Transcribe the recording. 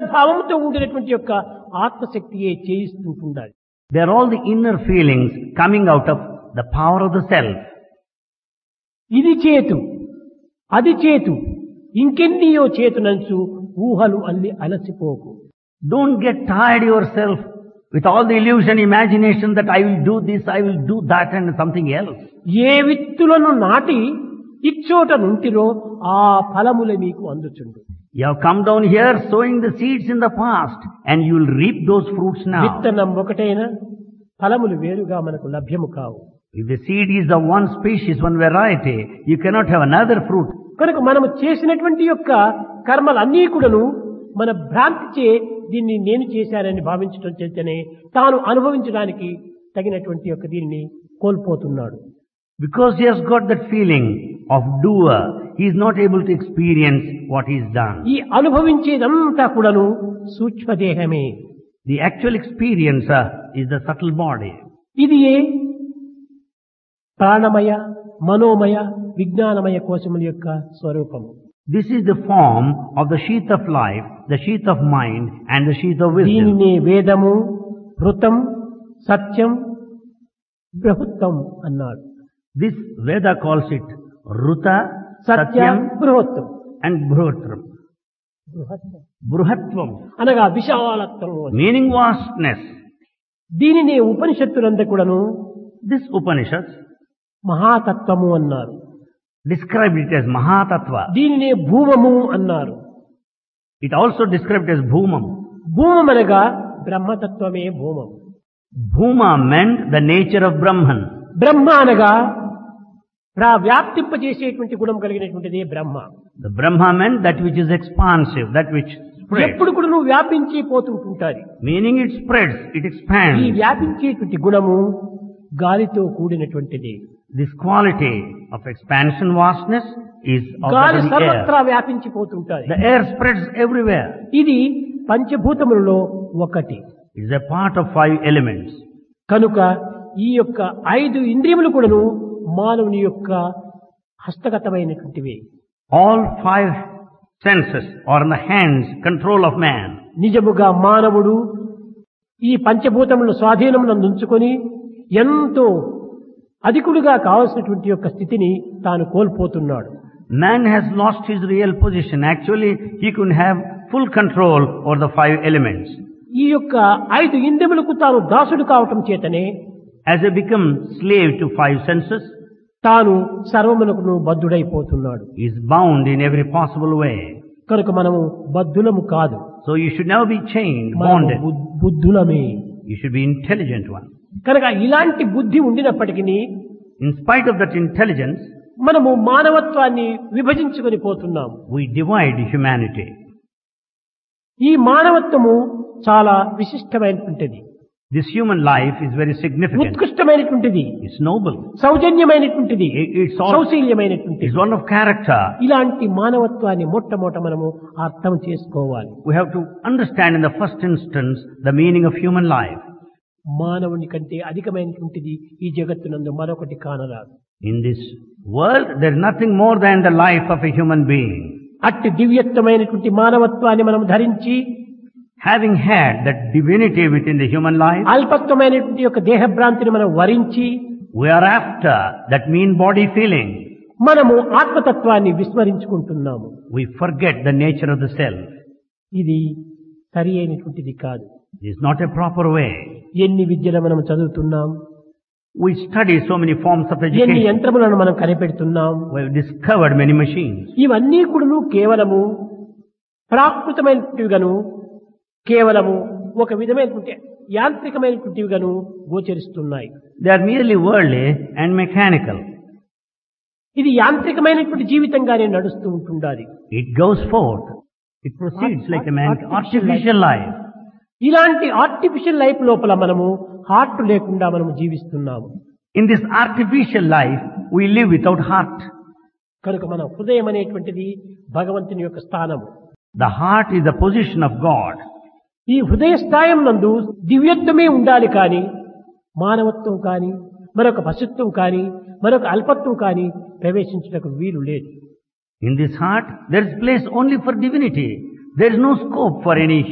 భావంతో ఉండినటువంటి యొక్క ఆత్మశక్తియే చేయిస్తుంటుండాలి They are all the inner feelings coming out of the power of the self. ఇది చేతు అది చేతు ఇంకెన్నియో చేతునంచు ఊహలు అల్లి అలసిపోకు Don't get tired yourself with all the illusion, imagination that I will do this, I will do that and something else. ఏ విత్తులను నాటి ఇచ్చోట నుంటిరో ఆ ఫలములే మీకు అందుచుండు You have come down here sowing the seeds in the past and you will reap those fruits now. విత్తనం ఒకటైనా ఫలములు వేరుగా మనకు లభ్యము కావు If the seed is of one species, one variety, you cannot have another fruit. కనుక మనము చేసినటువంటి యొక్క కర్మలన్నీ కూడాను మన భ్రాంతిచే దీన్ని నేను చేశానని భావించడం చేతనే తాను అనుభవించడానికి తగినటువంటి యొక్క దీనిని కోల్పోతున్నాడు Because he has got that feeling of doer, he is not able to experience what he has done. ఈ అనుభవించేదంతా కూడాను సూక్ష్మదేహమే The actual experiencer is the subtle body. ఇది ఏ ప్రాణమయ మనోమయ విజ్ఞానమయ కోశముల యొక్క స్వరూపము This is the form of the sheath of life, the sheath of mind, and the sheath of wisdom. దీనినే వేదము హృతం సత్యం బృహత్తం అన్నాడు This Veda calls it Ruta, Satyam Satyam, బృహత్తం and Bruhatram. బృహత్తం Bruhatvam, అనగా విశాలత్వం అని. meaning vastness. దీనినే ఉపనిషత్తులంతా కూడాను This Upanishads మహాతత్వము అన్నారు described it as Mahatattva. దీనినే భూమము అన్నారు It also described as Bhumam. భూమం అనగా బ్రహ్మతత్వమే భూమం Bhuma meant the nature of Brahman. బ్రహ్మ అనగా ప్రా వ్యాప్తింపజేసేటువంటి గుణం కలిగినటువంటిదే బ్రహ్మ The Brahma meant that which is expansive, that which spreads. ఎప్పుడు కూడా నువ్వు వ్యాపించి పోతుంటుంటాది Meaning it spreads, it ఈ expands. వ్యాపించేటువంటి గుణము గాలితో కూడినటువంటిది This quality of expansion vastness is of గాలి the air. సర్వత్రా వ్యాపించిపోతుంటాది The air spreads everywhere. ఇది పంచభూతములలో ఒకటి It is a part of five elements. కనుక ఈ యొక్క ఐదు ఇంద్రియములు కూడాను మానవుని యొక్క హస్తగతమైనటువంటివి All five senses are in the hands, control of man. నిజముగా మానవుడు ఈ పంచభూతములను స్వాధీనమునందు ఉంచుకొని ఎంతో అధికుడుగా కావలసినటువంటి యొక్క స్థితిని తాను కోల్పోతున్నాడు Man has lost his real position. Actually, he could have full control over the five elements. ఈ యొక్క ఐదు ఇంద్రియములకు తాను దాసుడు కావటం చేతనే As he become slave to five senses, తాను సర్వమునకును బద్ధుడైపోతున్నాడు he is bound in every possible way. కనుక మనము బద్ధులము కాదు So you should never be chained, మనము bonded. బుద్- బుద్ధులమే You should be intelligent one. కనుక ఇలాంటి బుద్ధి ఉండినప్పటికీ In spite of that intelligence, మనము మానవత్వాన్ని విభజించుకొని పోతున్నాం we divide humanity. ఈ మానవత్వము చాలా విశిష్టమైనటువంటిది This human life is very significant. ఉత్కృష్టమైనటువంటిది It's noble. సౌజన్యమైనటువంటిది I- It's all, సౌశీల్యమైనటువంటిది it's one of character. ఇలాంటి మానవత్వాన్ని మొట్టమొదట మనము అర్థం చేసుకోవాలి We have to understand in the first instance the meaning of human life. మానవుని కంటే అధికమైనటువంటిది ఈ జగత్తునందు మరొకటి కానరాదు In this world, there is nothing more than the life of a human being. అట్టి దివ్యత్వమైనటువంటి మానవత్వాన్ని మనం ధరించి Having had that divinity within the human life, అల్పత్వమైనటువంటి యొక్క దేహభ్రాంతిని మనం వరించి we are after that mean body feeling. మనము ఆత్మతత్వాన్ని విస్మరించుకుంటున్నాము We forget the nature of the self. ఇది సరి అయినటువంటిది కాదు It is not a proper way. ఎన్ని విద్యలు మనం చదువుతున్నాం We study so many forms of ఎన్ని education. యంత్రములను మనం కనిపెడుతున్నాం We have discovered many machines. ఇవన్నీ కూడాను కేవలము ప్రాకృతమైనటువంటివిగాను కేవలము ఒక విధమైనటువంటి యాంత్రికమైనటువంటివిగాను గోచరిస్తున్నాయి They are merely worldly and mechanical. ఇది యాంత్రికమైనటువంటి జీవితంగానే నడుస్తూ ఉంటుండాలి It goes forth. It proceeds like a man, artificial life. ఇలాంటి ఆర్టిఫిషియల్ లైఫ్ లోపల మనము హార్ట్ లేకుండా మనము జీవిస్తున్నాము In this artificial life, we live without heart. కనుక మన హృదయం అనేటువంటిది భగవంతుని యొక్క స్థానము The heart is the position of God. ఈ హృదయ స్థాయం నందు దివ్యత్వమే ఉండాలి కానీ మానవత్వం కానీ మరొక పశుత్వం కానీ మరొక అల్పత్వం కానీ ప్రవేశించడానికి వీలు లేదు In this heart, there is place only for divinity. There is no scope for any